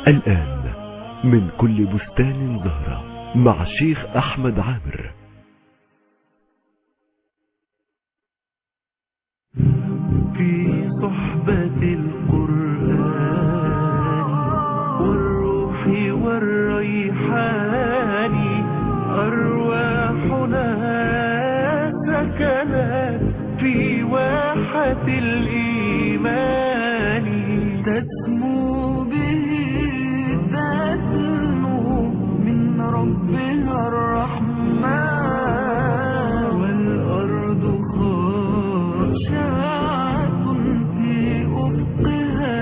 الآن من كل بستان زهرة مع الشيخ أحمد عامر في صحبة القرآن والروح والريحان أرواحنا سكنت في واحة الإيمان تسمو به تسمو من ربها الرحمن والأرض خاشعة في أفقها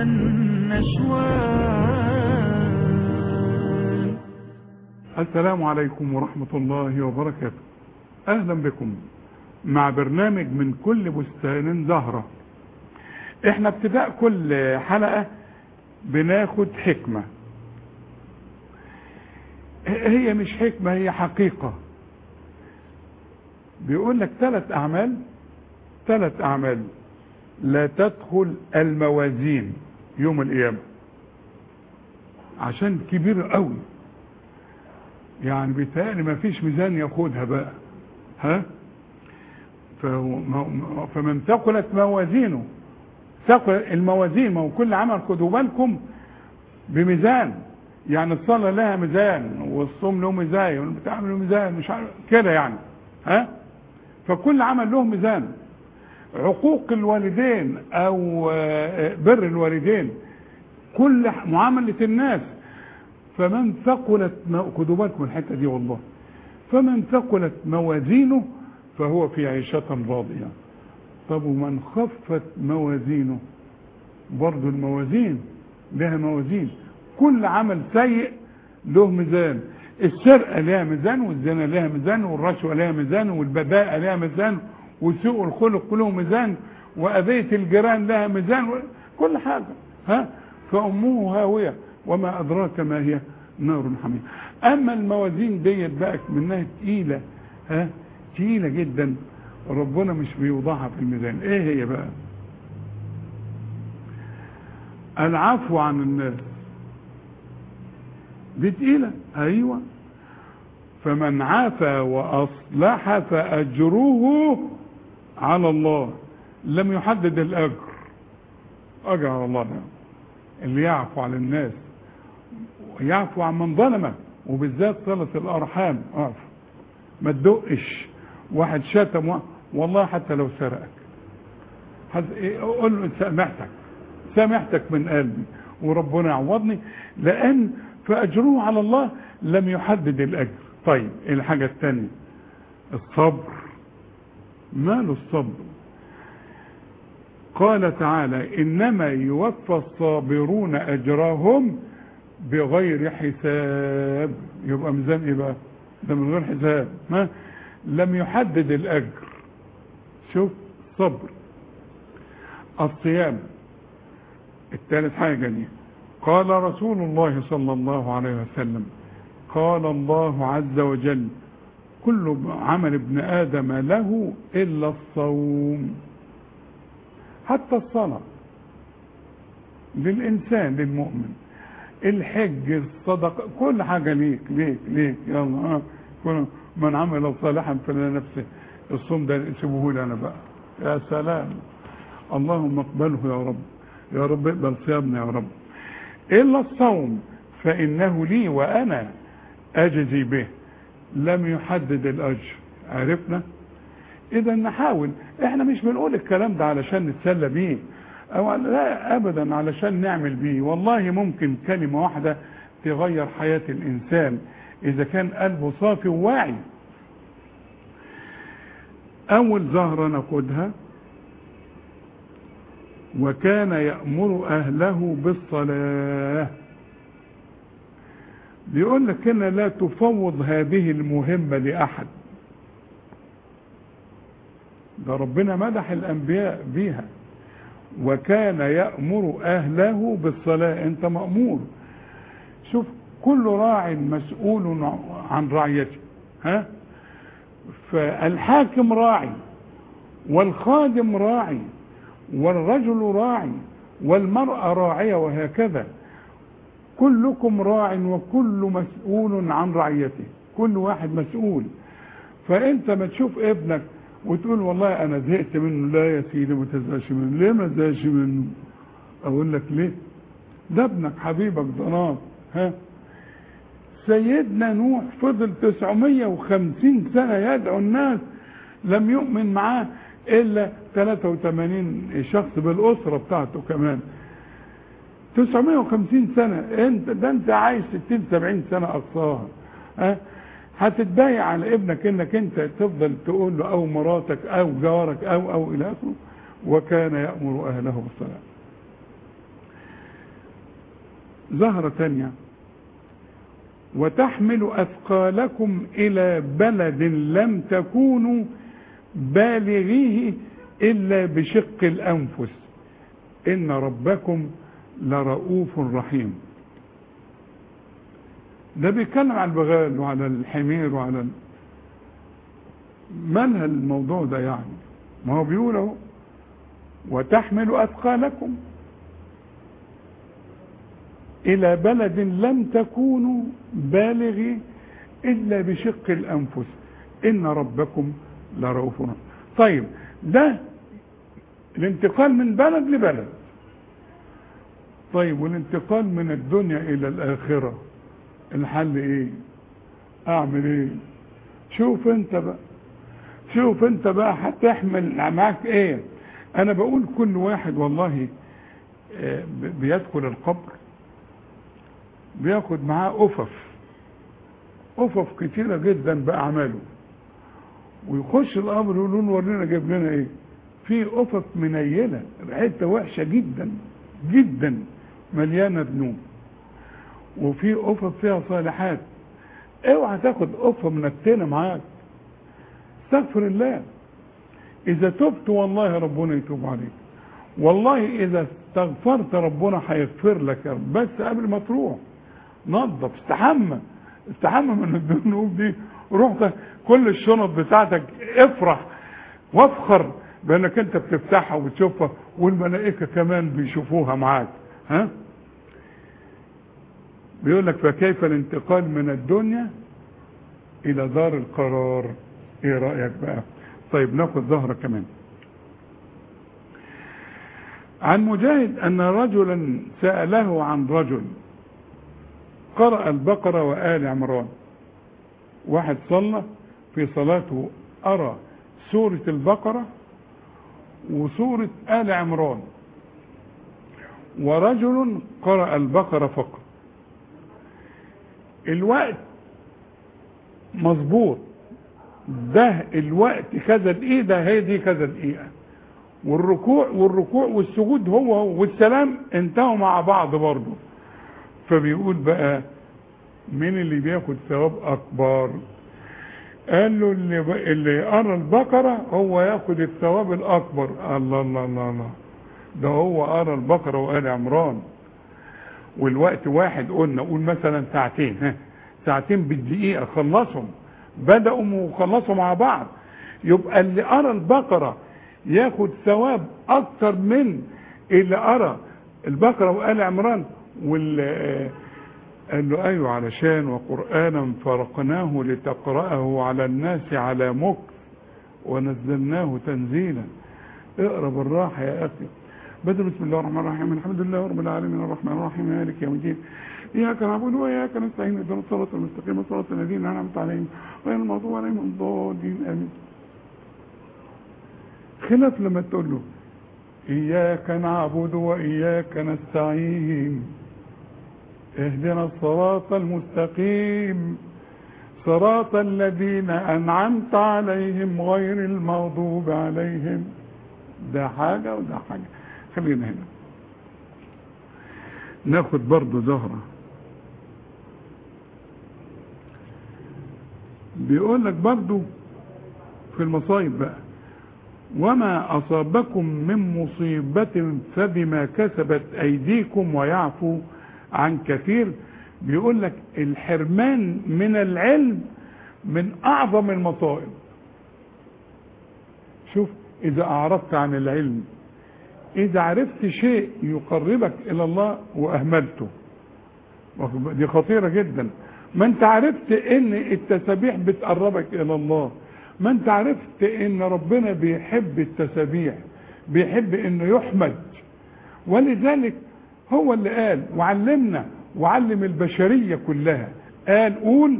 النشوان السلام عليكم ورحمة الله وبركاته أهلا بكم مع برنامج من كل بستان زهرة احنا ابتداء كل حلقة بناخد حكمة هي مش حكمة هي حقيقة بيقول لك ثلاث أعمال ثلاث أعمال لا تدخل الموازين يوم القيامة عشان كبير قوي يعني بيتهيألي ما فيش ميزان ياخدها بقى ها فهو- فمن ثقلت موازينه ثقل الموازين ما هو كل عمل خدوا بالكم بميزان يعني الصلاة لها ميزان والصوم له ميزان والبتاع له ميزان مش عارف كده يعني ها فكل عمل له ميزان عقوق الوالدين او آه، بر الوالدين كل معاملة الناس فمن ثقلت مو- خدوا بالكم الحته دي والله فمن ثقلت موازينه فهو في عيشة راضية طب ومن خفت موازينه برضه الموازين لها موازين كل عمل سيء له ميزان السرقة لها ميزان والزنا لها ميزان والرشوة لها ميزان والبداءة لها ميزان وسوء الخلق له ميزان وأذية الجيران لها ميزان و- كل حاجة ها فأمه هاوية وما أدراك ما هي نار حمية أما الموازين ديت بقى منها تقيلة ها تقيلة جدا ربنا مش بيوضعها في الميزان ايه هي بقى العفو عن الناس دي تقيلة ايوه فمن عفا واصلح فاجره على الله لم يحدد الاجر اجر على الله ده. اللي يعفو عن الناس ويعفو عن من ظلمه وبالذات صلة الارحام اعفو ما تدقش واحد شتم واحد والله حتى لو سرقك حد- إيه، قول له سامحتك سامحتك من قلبي وربنا يعوضني لان فاجره على الله لم يحدد الاجر طيب الحاجه الثانيه الصبر ماله الصبر قال تعالى انما يوفى الصابرون اجرهم بغير حساب يبقى ميزان ايه بقى ده من غير حساب ما لم يحدد الاجر شوف صبر الصيام الثالث حاجة دي قال رسول الله صلى الله عليه وسلم قال الله عز وجل كل عمل ابن آدم له إلا الصوم حتى الصلاة للإنسان للمؤمن الحج الصدقة كل حاجة ليك ليك ليك يلا ها كل من عمل صالحا فلنفسه الصوم ده سيبوه لي انا بقى يا سلام اللهم اقبله يا رب يا رب اقبل صيامنا يا رب الا الصوم فانه لي وانا اجزي به لم يحدد الاجر عرفنا اذا نحاول احنا مش بنقول الكلام ده علشان نتسلى بيه او لا ابدا علشان نعمل بيه والله ممكن كلمة واحدة تغير حياة الانسان اذا كان قلبه صافي وواعي اول زهرة ناخدها وكان يأمر اهله بالصلاة بيقول لك هنا لا تفوض هذه المهمة لأحد ده ربنا مدح الأنبياء بيها وكان يأمر أهله بالصلاة أنت مأمور شوف كل راع مسؤول عن رعيته ها فالحاكم راعي والخادم راعي والرجل راعي والمرأة راعية وهكذا كلكم راع وكل مسؤول عن رعيته كل واحد مسؤول فانت ما تشوف ابنك وتقول والله انا زهقت منه لا يا سيدي ما تزهقش منه ليه ما تزهقش منه اقول لك ليه ده ابنك حبيبك ضناب ها سيدنا نوح فضل 950 سنة يدعو الناس لم يؤمن معاه إلا 83 شخص بالأسرة بتاعته كمان 950 سنة انت ده انت عايش 60 70 سنة أقصاها ها هتتضايق على ابنك انك انت تفضل تقول له او مراتك او جارك او او الى اخره وكان يأمر اهله بالصلاة زهرة تانية وتحمل أثقالكم إلى بلد لم تكونوا بالغيه إلا بشق الأنفس إن ربكم لرؤوف رحيم ده بيتكلم على البغال وعلى الحمير وعلى ال... مالها الموضوع ده يعني ما هو بيقول اهو وتحمل أثقالكم إلى بلد لم تكونوا بالغي إلا بشق الأنفس إن ربكم لرؤوف رحيم طيب ده الانتقال من بلد لبلد طيب والانتقال من الدنيا إلى الآخرة الحل إيه أعمل إيه شوف أنت بقى شوف أنت بقى هتحمل معاك إيه أنا بقول كل واحد والله آه، بيدخل القبر بياخد معاه أفف أفف كتيرة جدا بأعماله ويخش الأمر يقولون ورينا جايب لنا إيه في أفف منيلة ريحتها وحشة جدا جدا مليانة ذنوب وفي أفف فيها صالحات اوعى تاخد أفة منتنة معاك استغفر الله إذا تبت والله ربنا يتوب عليك والله إذا استغفرت ربنا هيغفر لك يا رب بس قبل ما تروح نظف استحمى استحمى من الذنوب دي روح كل الشنط بتاعتك افرح وافخر بانك انت بتفتحها وبتشوفها والملائكه كمان بيشوفوها معاك ها بيقول لك فكيف الانتقال من الدنيا الى دار القرار ايه رايك بقى طيب ناخد ظهره كمان عن مجاهد ان رجلا ساله عن رجل قرأ البقرة وآل عمران واحد صلى في صلاته أرى سورة البقرة وسورة آل عمران ورجل قرأ البقرة فقط الوقت مظبوط ده الوقت كذا دقيقة ده هي دي كذا دقيقة والركوع والركوع والسجود هو هو والسلام انتهوا مع بعض برضه فبيقول بقى مين اللي بياخد ثواب اكبر قال له اللي, اللي يقرا البقره هو ياخد الثواب الاكبر الله الله الله الله ده هو قرا البقره وقال عمران والوقت واحد قلنا قول مثلا ساعتين ها ساعتين بالدقيقه خلصهم بداوا وخلصوا مع بعض يبقى اللي قرا البقره ياخد ثواب اكتر من اللي قرا البقره وقال عمران وال قال له ايوه علشان وقرانا فرقناه لتقراه على الناس على مكر ونزلناه تنزيلا اقرا بالراحه يا اخي بدل بسم الله الرحمن الرحيم الحمد لله رب العالمين الرحمن الرحيم مالك يوم الدين اياك نعبد واياك نستعين اهدنا الصراط المستقيم صراط الذين انعمت عليهم غير المغضوب عليهم ولا الضالين امين خلاف لما تقول له اياك نعبد واياك نستعين اهدنا الصراط المستقيم صراط الذين انعمت عليهم غير المغضوب عليهم ده حاجة وده حاجة خلينا هنا ناخد برضو زهرة بيقول لك برضو في المصايب بقى وما أصابكم من مصيبة فبما كسبت أيديكم ويعفو عن كثير بيقول لك الحرمان من العلم من أعظم المصائب شوف إذا أعرضت عن العلم إذا عرفت شيء يقربك إلى الله وأهملته واخد بالك؟ دي خطيرة جدا ما انت عرفت ان التسابيح بتقربك الى الله ما انت عرفت ان ربنا بيحب التسابيح بيحب انه يحمد ولذلك هو اللي قال وعلمنا وعلم البشرية كلها قال قول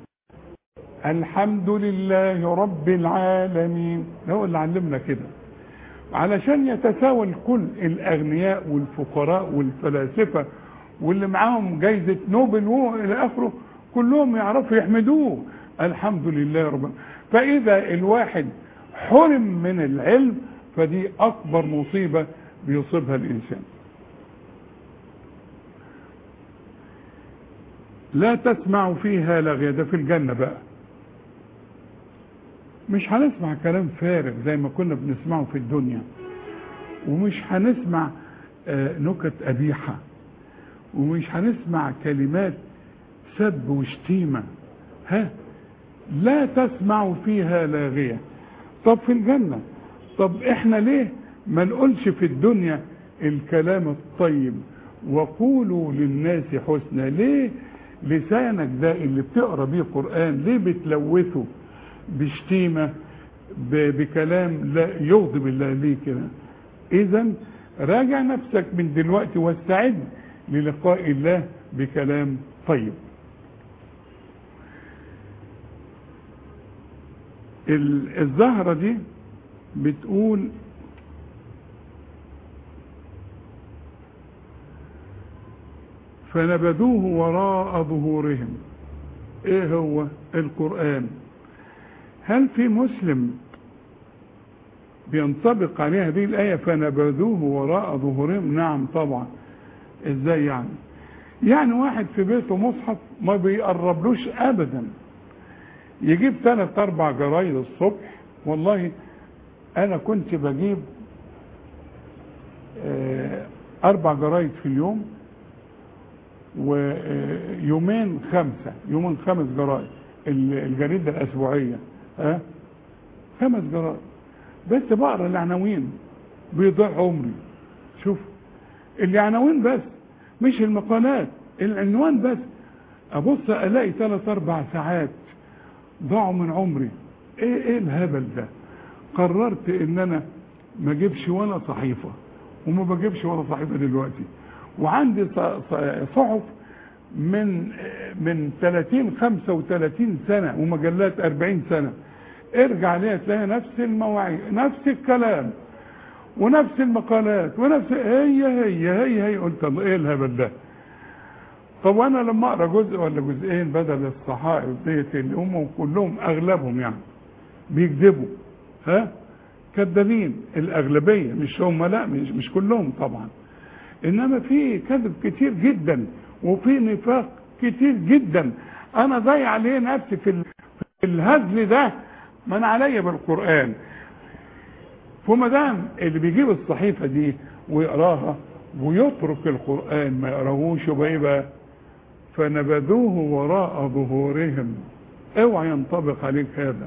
الحمد لله رب العالمين ده هو اللي علمنا كده علشان يتساوى الكل الاغنياء والفقراء والفلاسفه واللي معاهم جايزه نوبل والى اخره كلهم يعرفوا يحمدوه الحمد لله رب العالمين. فاذا الواحد حرم من العلم فدي اكبر مصيبه بيصيبها الانسان لا تسمع فيها لغية ده في الجنة بقى مش هنسمع كلام فارغ زي ما كنا بنسمعه في الدنيا ومش هنسمع آه، نكت قبيحة ومش هنسمع كلمات سب وشتيمة ها لا تسمع فيها لاغية طب في الجنة طب احنا ليه ما نقولش في الدنيا الكلام الطيب وقولوا للناس حسنا ليه لسانك ده اللي بتقرا بيه قرآن ليه بتلوثه بشتيمة ب- بكلام لا يغضب الله ليه كده اذا راجع نفسك من دلوقتي واستعد للقاء الله بكلام طيب ال- الزهرة دي بتقول فنبذوه وراء ظهورهم ايه هو القرآن هل في مسلم بينطبق عليه هذه الآية فنبذوه وراء ظهورهم نعم طبعا ازاي يعني يعني واحد في بيته مصحف ما بيقربلوش ابدا يجيب ثلاث اربع جرايد الصبح والله انا كنت بجيب آه، اربع جرايد في اليوم ويومين خمسة يومين خمس جرائد ال- الجريدة الأسبوعية ها خمس جرائد بس بقرا العناوين بيضيع عمري شوف العناوين بس مش المقالات العنوان بس ابص الاقي ثلاث اربع ساعات ضاعوا من عمري ايه ايه الهبل ده قررت ان انا ما اجيبش ولا صحيفه وما بجيبش ولا صحيفه دلوقتي وعندي ص- ص- صحف من من 30 35 سنه ومجلات 40 سنه ارجع ليها تلاقي نفس المواعيد نفس الكلام ونفس المقالات ونفس هي هي هي هي قلت الله ايه الهبل ده طب وانا لما اقرا جزء ولا جزئين بدل الصحائف ديت اللي هم كلهم اغلبهم يعني بيكذبوا ها كذابين الاغلبيه مش هم لا مش, مش كلهم طبعا انما في كذب كتير جدا وفي نفاق كتير جدا انا ضايع عليه نفسي في ال- في الهزل ده ما انا عليا بالقران فما دام اللي بيجيب الصحيفه دي ويقراها ويترك القران ما يقراهوش يبقى ايه بقى فنبذوه وراء ظهورهم اوعى ينطبق عليك هذا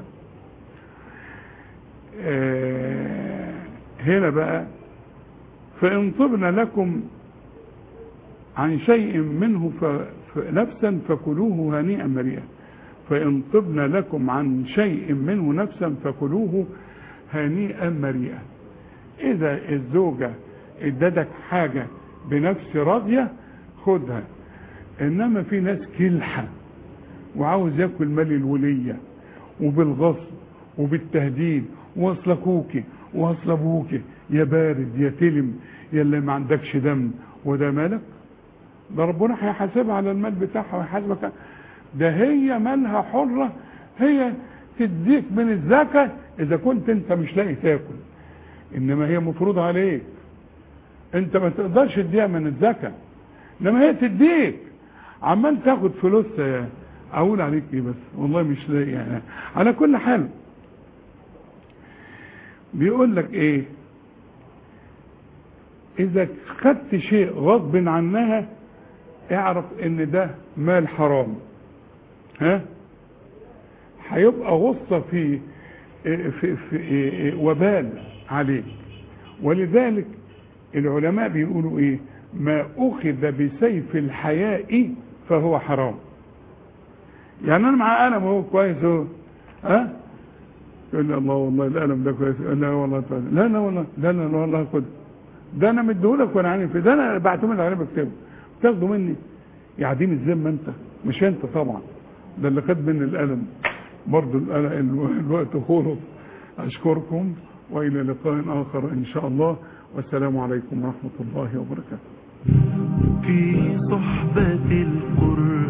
آه، هنا بقى فإن طبن لكم عن شيء منه ف- فنفسا فكلوه هنيئا مريئا فإن طبن لكم عن شيء منه نفسا فكلوه هنيئا مريئا إذا الزوجة ادتك حاجة بنفس راضية خدها إنما في ناس كلحة وعاوز ياكل مال الولية وبالغصب وبالتهديد واصل اخوكي واصل ابوكي يا بارد يا تلم يا اللي ما عندكش دم وده مالك ده ربنا هيحاسبها على المال بتاعها ويحاسبك ده هي مالها حرة هي تديك من الزكاة اذا كنت انت مش لاقي تاكل انما هي مفروض عليك انت ما تقدرش تديها من الزكاة انما هي تديك عمال تاخد فلوس آه، اقول عليك ايه بس والله مش لاقي يعني على كل حال بيقول لك ايه اذا خدت شيء غصب عنها اعرف ان ده مال حرام ها هيبقى غصة في في, في وبال عليك ولذلك العلماء بيقولوا ايه ما اخذ بسيف الحياء فهو حرام يعني انا مع قلم اهو كويس اهو ها يقول لي الله والله القلم ده كويس لا والله تعالى. لا لا والله لا لا لا والله خد ده انا مديهولك وانا عارف ده انا بعتمد عليه بكتبه تاخده مني يا عديم الذمه انت مش انت طبعا ده اللي خد مني القلم برضه القلم الو- الوقت خلص اشكركم والى لقاء اخر ان شاء الله والسلام عليكم ورحمه الله وبركاته في صحبة القرآن